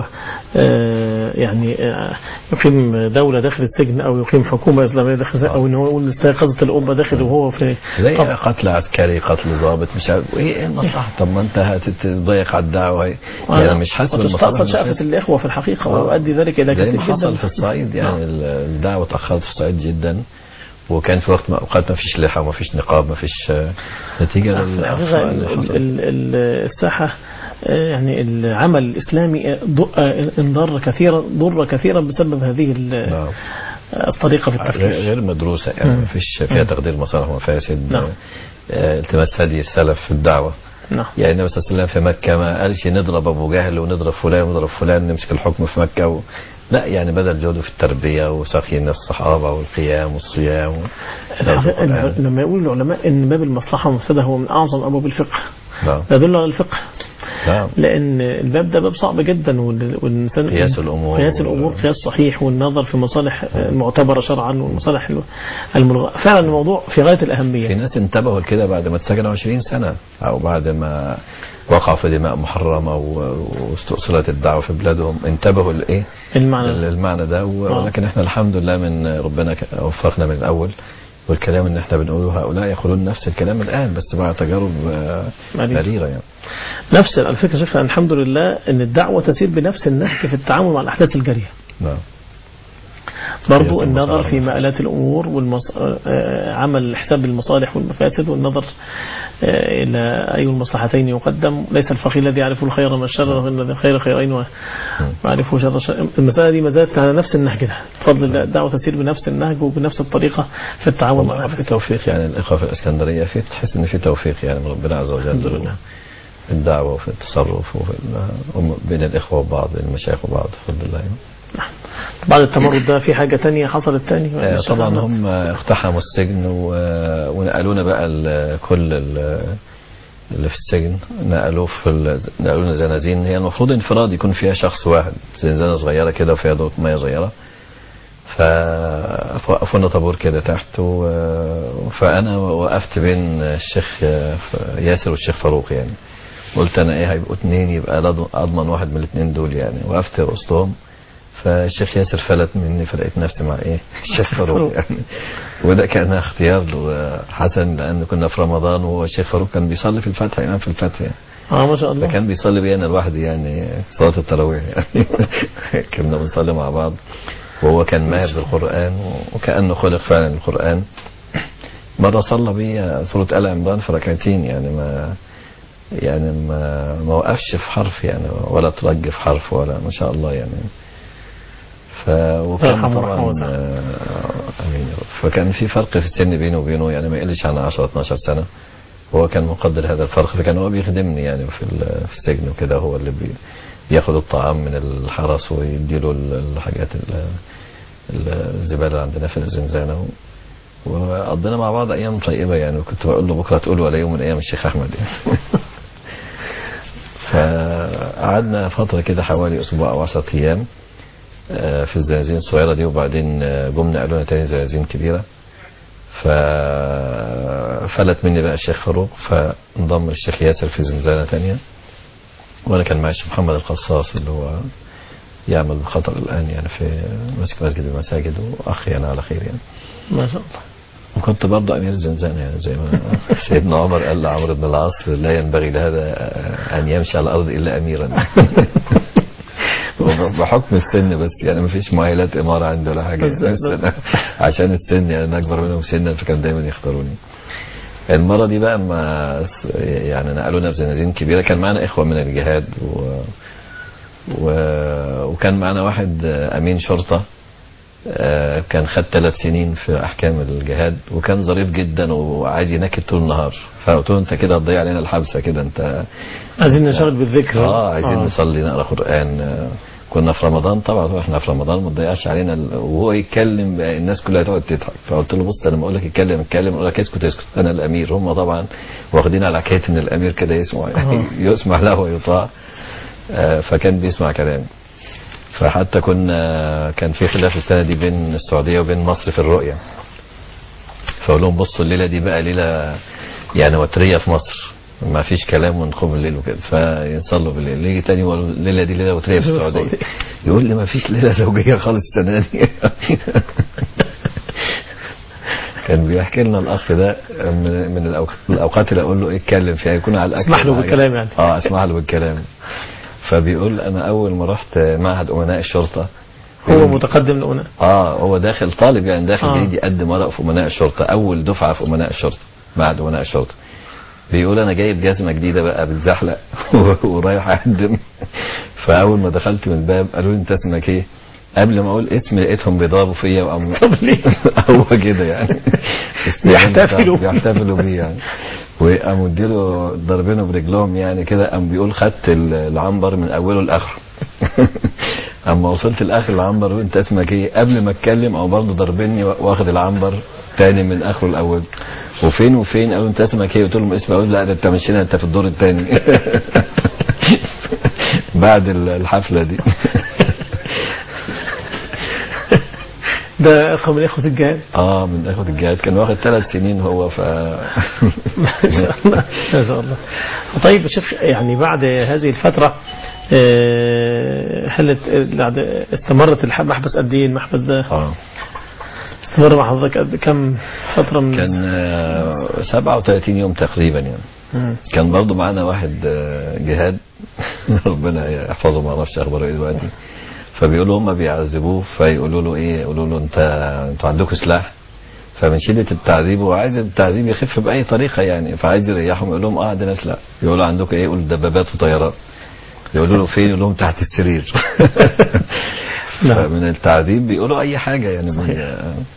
آه، يعني آه، يقيم دوله داخل السجن او يقيم حكومه اسلاميه داخل السجن او ان هو يقول استيقظت الامه داخل وهو في زي طبعا. قتل عسكري قتل ضابط مش عارف ايه إيه المصلحه طب ما انت هتضيق على الدعوه هي يعني مش حاسب وتستأصل شأفة والمفاسد. الإخوة في الحقيقة آه. ويؤدي ذلك إلى زي كثير ما حصل جدا في الصعيد يعني الدعوة تأخرت في الصعيد جدا وكان في وقت من الأوقات ما فيش لحى وما فيش نقاب ما فيش آه، نتيجة في الحقيقة للأخطاء اللي ال- حصلت ال- ال- الساحة آه، يعني العمل الإسلامي آه، ض- آه، انضر كثيرا ضر كثيرا بسبب هذه ال- نعم. آه، الطريقة في غير التفكير غير مدروسة يعني مم. ما فيش فيها مم. تقدير مصالح ومفاسد نعم. آه، التماس هدي السلف في الدعوة نعم يعني النبي صلى الله عليه وسلم في مكة ما قالش نضرب أبو جهل ونضرب فلان ونضرب فلان نمسك الحكم في مكة و... لا يعني بدل جهده في التربية وسقي الناس الصحابة والقيام والصيام و... الحقيقة القرآن. لما يقول العلماء أن باب المصلحة والمفسدة هو من أعظم أبواب الفقه نعم يدل على الفقه نعم لأن الباب ده باب صعب جدا وال- والإنسان قياس الأمور. قياس الأمور قياس صحيح والنظر في مصالح المعتبرة شرعا والمصالح الملغى فعلا الموضوع في غاية في الأهمية ناس انتبهوا لكده بعد ما اتسجنوا 20 سنة أو بعد ما وقعوا في دماء محرمة و- واستؤصلت الدعوة في بلادهم انتبهوا لإيه المعنى للمعنى ده و- ولكن احنا الحمد لله من ربنا ك- وفقنا من الأول والكلام اللي احنا بنقوله هؤلاء يقولون نفس الكلام الآن بس مع تجارب آه، مريرة. مريرة يعني نفس على فكرة شيخنا الحمد لله أن الدعوة تسير بنفس النهج في التعامل مع الأحداث الجارية نعم برضو قياس النظر المصالح في والمفاسد. مآلات الأمور والمص... آه، عمل حساب المصالح والمفاسد والنظر آه، إلى أي المصلحتين يقدم ليس الفقيه الذي يعرف الخير من الشر وإن الذي خير خيرين و- ويعرفه شر شر المسألة دي ما زالت على نفس النهج ده بفضل الله الدعوة تسير بنفس النهج وبنفس الطريقة في التعامل مع والله في الأحداث توفيق يعني الإخوة في الإسكندرية في تحس إن في توفيق يعني من ربنا عز وجل الحمد لله. في الدعوة وفي التصرف وفي ال- بين الإخوة وبعض بين المشايخ وبعض بفضل الله يعني. بعد التمرد ده في حاجة تانية حصلت تاني آه، طبعا هم اقتحموا السجن و- ونقلونا بقى ال- كل ال- اللي في السجن نقلوه في ال- نقلونا زنازين هي المفروض انفراد يكون فيها شخص واحد زنزانة صغيرة كده وفيها دورة مية صغيرة فوقفونا طابور كده تحت و- فأنا وقفت بين الشيخ ياسر والشيخ فاروق يعني قلت أنا إيه هيبقوا اتنين يبقى لض- أضمن واحد من الاتنين دول يعني وقفت وسطهم فالشيخ ياسر فلت مني فلقيت نفسي مع ايه الشيخ فاروق يعني وده كان اختيار حسن لان كنا في رمضان والشيخ فاروق كان بيصلي في الفتح امام في الفتح يعني اه ما شاء الله فكان بيصلي بي انا لوحدي يعني صلاه التراويح يعني كنا بنصلي مع بعض وهو كان ماهر بالقران وكانه خلق فعلا القران مره صلى بي سوره ال عمران في ركعتين يعني ما يعني ما ما وقفش في حرف يعني ولا ترج في حرف ولا ما شاء الله يعني ف وكان يرحمه طبعا رحمه واسعة. آه، امين يا رب. فكان في فرق في السن بينه وبينه يعني ما يقلش عن 10 12 سنه هو كان مقدر هذا الفرق فكان هو بيخدمني يعني في ال- في السجن وكده هو اللي بي بياخد الطعام من الحرس ويديله ال- الحاجات ال- ال- الزباله اللي عندنا في الزنزانه و- وقضينا مع بعض ايام طيبه يعني وكنت بقول له بكره تقول ولا يوم من ايام الشيخ احمد يعني قعدنا فترة كده حوالي أسبوع أو 10 أيام آه، في الزنازين الصغيرة دي وبعدين آه، جم نقلونا تاني زنازين كبيرة ففلت مني بقى الشيخ فاروق فانضم الشيخ ياسر في زنزانة تانية وأنا كان معي الشيخ محمد القصاص اللي هو يعمل بخطر الآن يعني في ماسك مسجد المساجد وأخي أنا على خير يعني ما شاء الله وكنت برضه امير الزنزانه يعني زي ما سيدنا عمر قال لعمرو بن العاص لا ينبغي لهذا ان يمشي على الارض الا اميرا بحكم السن بس يعني ما فيش مؤهلات اماره عندي ولا حاجه بس- بس أنا عشان السن يعني انا اكبر منهم سنا فكان دايما يختاروني المره دي بقى ما يعني نقلونا في زنازين كبيره كان معانا اخوه من الجهاد و و... وكان معانا واحد امين شرطه آه، كان خد ثلاث سنين في احكام الجهاد وكان ظريف جدا وعايز ينكد طول النهار فقلت له انت كده هتضيع علينا الحبسه كده انت عايزين نشغل بالذكر اه عايزين نصلي نقرا قران آه، كنا في رمضان طبعا احنا في رمضان ما تضيعش علينا ال... وهو يتكلم بقى الناس كلها تقعد تضحك فقلت له بص انا لما اقول لك اتكلم اتكلم اقول لك اسكت اسكت انا الامير هم طبعا واخدين على حكايه ان الامير كده يسمع آه. يسمع له ويطاع آه، فكان بيسمع كلامي فحتى كنا كان في خلاف السنه دي بين السعوديه وبين مصر في الرؤيه فاقول لهم بصوا الليله دي بقى ليله يعني وتريه في مصر ما فيش كلام ونقوم الليل وكده فيصلوا بالليل يجي تاني يقول الليله دي ليله وتريه في السعوديه يقول لي ما فيش ليله زوجيه خالص السنه دي كان بيحكي لنا الاخ ده من من الأوق- الاوقات اللي اقول له ايه اتكلم فيها يكون على الاكل اسمح له وحاجة. بالكلام يعني. اه اسمح له بالكلام فبيقول انا اول ما رحت معهد امناء الشرطه هو متقدم لنا اه هو داخل طالب يعني داخل آه. جديد يقدم ورق في امناء الشرطه اول دفعه في امناء الشرطه بعد امناء الشرطه بيقول انا جايب جزمه جديده بقى بتزحلق ورايح اقدم فاول ما دخلت من الباب قالوا لي انت اسمك ايه؟ قبل ما اقول اسمي لقيتهم بيضربوا فيا وقام طب ليه؟ هو كده يعني بيحتفلوا. بيحتفلوا بيه يعني وقاموا اديله ضاربينه برجلهم يعني كده قام بيقول خدت ال- العنبر من اوله لاخره اما وصلت لاخر العنبر وانت اسمك ايه قبل ما اتكلم او برضه ضاربيني واخد العنبر تاني من اخره الاول وفين وفين قالوا انت اسمك ايه قلت لهم اسمي اقول لا ده انت مشينا انت في الدور الثاني بعد ال- الحفله دي ده اخ من اخوه الجهاد اه من اخوة الجهاد كان واخد ثلاث سنين هو ف ما شاء الله ما شاء الله طيب يا شيخ يعني بعد هذه الفترة آه، هل ات- استمرت المحبس قد ايه المحبس ده اه استمر مع حضرتك قد كم فترة من كان آه، 37 يوم تقريبا يعني مم. كان برضه معانا واحد آه، جهاد ربنا يحفظه ما اعرفش اخباره ايه دلوقتي فبيقولوا هم بيعذبوه فيقولوا له ايه يقولوا له انت انتوا عندكم سلاح فمن شدة التعذيب هو عايز التعذيب يخف بأي طريقة يعني فعايز يريحهم يقول لهم اه عندنا سلاح يقولوا عندكم ايه يقولوا دبابات وطيارات يقولوا له فين يقول لهم تحت السرير نعم. فمن التعذيب بيقولوا اي حاجة يعني من- صحيح.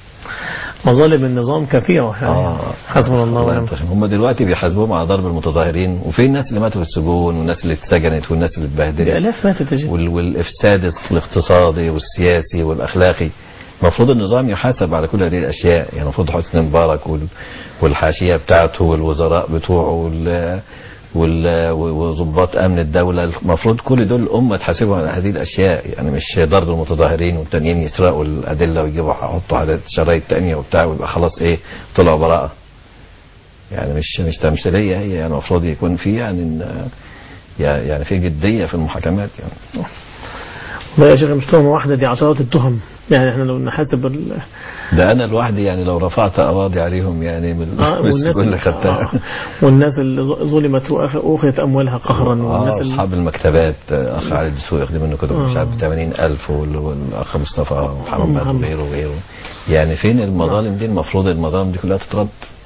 مظالم النظام كثيرة يعني اه حسبنا الله ونعم ينتقم. هم دلوقتي بيحاسبوهم على ضرب المتظاهرين وفي الناس اللي ماتوا في السجون والناس اللي اتسجنت والناس اللي دي اتبهدلت آلاف ماتت يا شيخ. وال- والافساد الاقتصادي والسياسي والاخلاقي المفروض النظام يحاسب على كل هذه الاشياء يعني المفروض حسني مبارك وال- والحاشيه بتاعته والوزراء بتوعه وال وال- وضباط امن الدوله المفروض كل دول الامه تحاسبهم على هذه الاشياء يعني مش ضرب المتظاهرين والتانيين يسرقوا الادله ويجيبوا يحطوا على شرايط تانية وبتاع ويبقى خلاص ايه طلعوا براءه يعني مش مش تمثيليه هي يعني المفروض يكون في يعني إن- يعني في جديه في المحاكمات يعني والله يا شيخ مش تهمة واحدة دي عشرات التهم يعني احنا لو نحاسب ال... ده انا لوحدي يعني لو رفعت قواضي عليهم يعني من آه والناس كل اللي خدتها آه والناس اللي ظ- ظلمت وأخ- واخذت اموالها قهرا والناس اه اللي اصحاب المكتبات آه، اخ علي الدسوقي ياخد منه كتب مش آه. عارف 80000 وال- والاخ مصطفى محمد محمد. وغيره وغيره يعني فين المظالم دي المفروض المظالم دي كلها تترد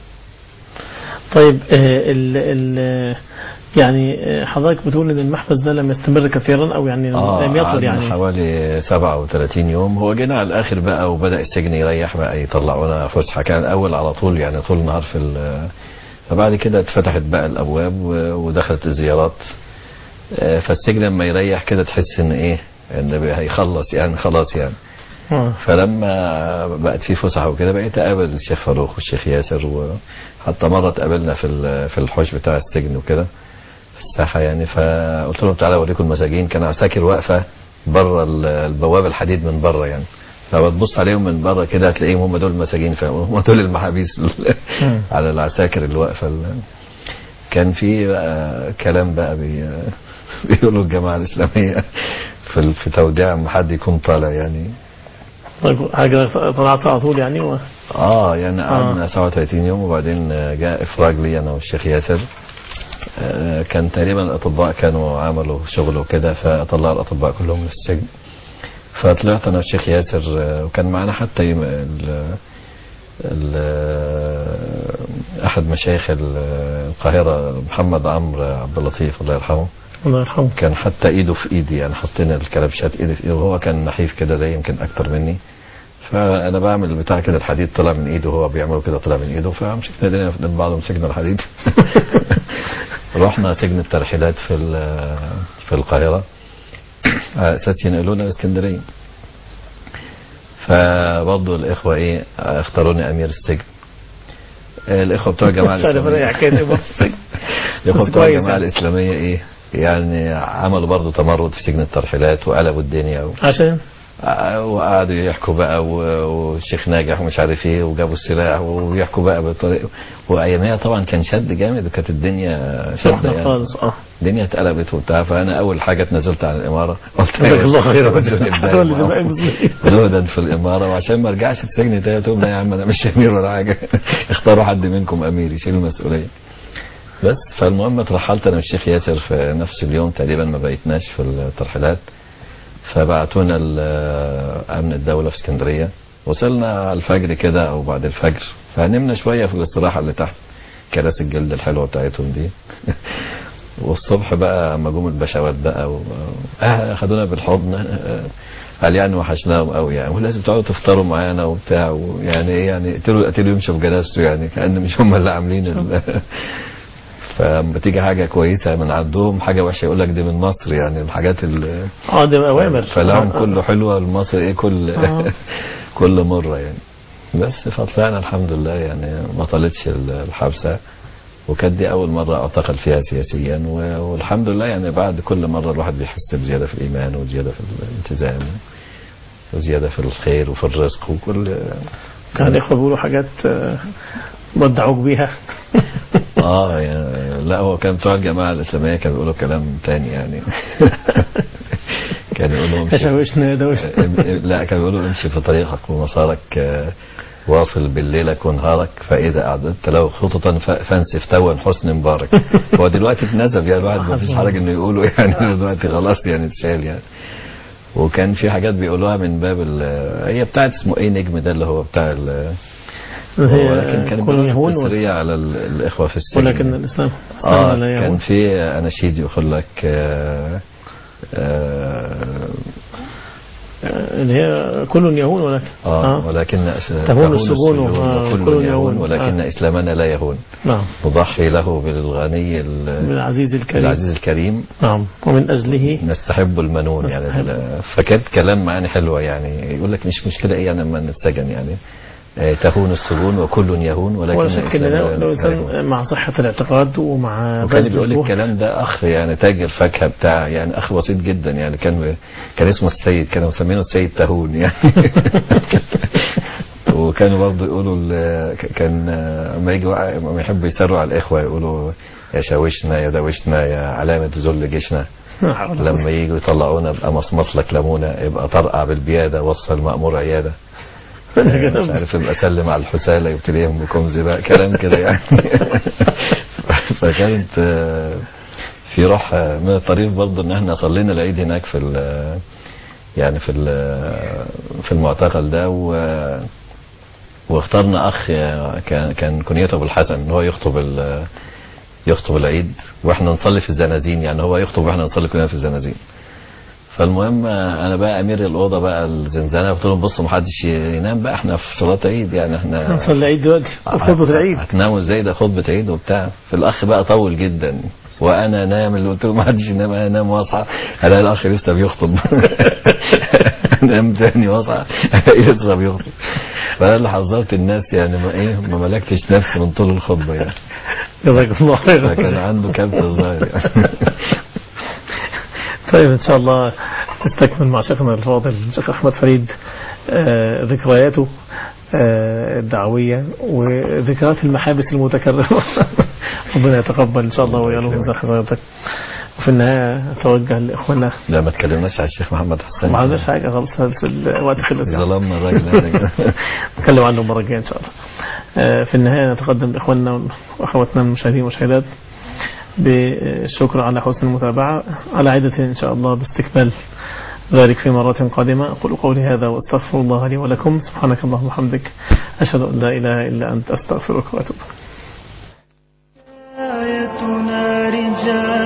طيب آه، ال ال يعني آه، حضرتك بتقول ان المحبس ده لم يستمر كثيرا او يعني اه لم يطول قعدنا يعني حوالي 37 يوم هو جينا على الاخر بقى وبدا السجن يريح بقى يطلعونا فسحه كان الاول على طول يعني طول النهار في ال- فبعد كده اتفتحت بقى الابواب و- ودخلت الزيارات آه، فالسجن لما يريح كده تحس ان ايه ان بي- هيخلص يعني خلاص يعني آه. فلما بقت في فسحه وكده بقيت اقابل الشيخ فاروق والشيخ ياسر وحتى مره اتقابلنا في ال- في الحوش بتاع السجن وكده في الساحه يعني فقلت لهم تعالى اوريكم المساجين كان عساكر واقفه بره ال- البوابه الحديد من بره يعني فبتبص عليهم من بره كده هتلاقيهم هم دول المساجين فهم دول المحابيس مم. على العساكر اللي واقفه ال- كان في بقى كلام بقى بي بيقولوا الجماعه الاسلاميه في ال- في توديع اما حد يكون طالع يعني طيب حاجة طلعت على طول يعني و... اه يعني قعدنا 37 يوم وبعدين آه، جاء افراج لي انا والشيخ ياسر آه، كان تقريبا الاطباء كانوا عملوا شغل وكده فطلعوا الاطباء كلهم من السجن فطلعت انا والشيخ ياسر آه، وكان معنا حتى يم- ال ال احد مشايخ ال- القاهره محمد عمرو عبد اللطيف الله يرحمه الله يرحمه كان حتى ايده في ايدي يعني حطينا الكلبشات ايدي في ايده وهو كان نحيف كده زي يمكن اكتر مني فانا بعمل البتاع كده الحديد طلع من ايده وهو بيعمله كده طلع من ايده فمسكنا ايدينا في ايدين بعض ومسكنا الحديد رحنا سجن الترحيلات في ال- في القاهره على اساس ينقلونا اسكندريه فبرضه الاخوه ايه اختاروني امير السجن الاخوه بتوع الجماعه مش عارف انا الاسلاميه حكايه برضه الاخوه بس بتوع كويس الجماعه يعني. الاسلاميه ايه يعني عملوا برضه تمرد في سجن الترحيلات وقلبوا الدنيا و... عشان وقعدوا يحكوا بقى و- والشيخ ناجح ومش عارف ايه وجابوا السلاح ويحكوا بقى بطريقه واياميها طبعا كان شد جامد وكانت الدنيا شد رحنا يعني خالص اه الدنيا اتقلبت وبتاع فانا اول حاجه اتنزلت عن الاماره قلت جزاك الله خير أنزل إبداعي هو اللي معاهم. دماغ المسلمين زهدا في الاماره وعشان ما ارجعش السجن تاني قلت لهم لا يا عم انا مش امير ولا حاجه اختاروا حد منكم امير يشيل المسؤوليه بس فالمهم اترحلت انا والشيخ ياسر في نفس اليوم تقريبا ما بقيتناش في الترحيلات فبعتونا ال- امن الدوله في اسكندريه وصلنا على الفجر كده او بعد الفجر فنمنا شويه في الاستراحه اللي تحت كراسي الجلد الحلوه بتاعتهم دي والصبح بقى اما جم البشوات بقى و... اه خدونا بالحضن آه، قال يعني وحشناهم قوي يعني ولازم تقعدوا تفطروا معانا وبتاع ويعني ايه يعني قتلوا قتلوا يمشوا في جنازته يعني كان مش هم اللي عاملين ال... فلما تيجي حاجه كويسه من عندهم حاجه وحشه يقول لك دي من مصر يعني الحاجات اللي اه ده اوامر فلهم آه. كله حلوه المصري ايه كل آه. كل مره يعني بس فطلعنا الحمد لله يعني ما طالتش ال- الحبسه وكانت دي اول مره اعتقل فيها سياسيا و- والحمد لله يعني بعد كل مره الواحد بيحس بزياده في الايمان وزياده في الالتزام وزياده في الخير وفي الرزق وكل كان الاخوه بيقولوا حاجات آه، ودعوك بيها اه يعني لا هو كان بتوع الجماعه الاسلاميه كانوا بيقولوا كلام تاني يعني كانوا يقولوا امشي شوشنا دوشنا لا كانوا بيقولوا امشي في طريقك ومسارك آه، واصل بالليلك ونهارك فاذا اعددت له خططا ف- فانسف توا حسن مبارك هو دلوقتي اتنزل يعني الواحد ما فيش حرج انه يقوله يعني دلوقتي خلاص يعني اتشال يعني وكان في حاجات بيقولوها من باب ال- هي بتاعت اسمه ايه نجم ده اللي هو بتاع ال- ولكن كان كل بيقولوا يهون تسرية على ال- الاخوه في السجن ولكن الاسلام اه الإسلام لا كان يهون في اناشيد يقول لك آه آه آه، اللي هي كل يهون ولكن آه ولكن أس- تهون السجون وكل وكل يهون يهون. ولكن آه. إسلامنا لا يهون نعم نضحي له بالغني ال- بالعزيز الكريم العزيز الكريم نعم ومن اجله نستحب المنون يعني نستحب. ال- فكانت كلام معاني حلوة يعني يقول لك مش مشكلة إيه يعني لما نتسجن يعني آه، تهون السجون وكل يهون ولكن ولا شك ان إسلامنا لو لو لا يهون. انسان مع صحه الاعتقاد ومع وكان بذل بيقول الجهد. الكلام ده اخ يعني تاجر فاكهه بتاع يعني اخ بسيط جدا يعني كان كان اسمه السيد كانوا مسمينه السيد تهون يعني وكانوا برضه يقولوا ال- كان لما يجي وقع- لما يحبوا يسروا على الاخوه يقولوا يا شاوشنا يا دوشنا يا علامه ذل جيشنا لا حول ولا لما يجوا يطلعونا بقى مصمص لك ليمونه يبقى طرقع بالبياده وصف المامور عياده مش عارف يبقى سلم على الحسالة يبتليهم بكمز بقى كلام كده يعني فكانت آه، في روح آه، من الطريف برضه ان احنا صلينا العيد هناك في ال- يعني في ال- في المعتقل ده و واخترنا اخ آه، كان كان كنيته ابو الحسن ان هو يخطب ال- يخطب العيد واحنا نصلي في الزنازين يعني هو يخطب واحنا نصلي كلنا في الزنازين فالمهم آه، انا بقى امير الاوضه بقى الزنزانه قلت لهم بصوا محدش ينام بقى احنا في صلاه عيد يعني احنا نصلي العيد دلوقتي خطبه العيد هتناموا ازاي ده خطبه عيد وبتاع فالاخ بقى طول جدا وانا انام اللي قلت له ما حدش ينام انا انام واصحى الاقي الاخ لسه بيخطب انام تاني واصحى الاقي لسه بيخطب فانا اللي حذرت الناس يعني ما ايه ما ملكتش نفسي من طول الخطبه يعني جزاك الله فكان خير عنده كبت الظاهر يعني. طيب ان شاء الله نستكمل مع شيخنا الفاضل الشيخ احمد فريد آه، ذكرياته آه، الدعوية وذكريات المحابس المتكررة ربنا يتقبل ان شاء الله ويعلم ميزان حسناتك وفي النهاية اتوجه لاخواننا لا ما تكلمناش على الشيخ محمد حسان ما عندناش حاجة خالص بس الوقت خلص يعني. ظلمنا الراجل هذا نتكلم عنه المرة الجاية إن شاء الله آه، في النهاية نتقدم لإخواننا وأخواتنا المشاهدين والمشاهدات بالشكر على حسن المتابعة على عدة إن شاء الله باستكمال ذلك في مرات قادمة أقول قولي هذا وأستغفر الله لي ولكم سبحانك اللهم وبحمدك أشهد أن لا إله إلا أنت أستغفرك وأتوب آيتنا رجال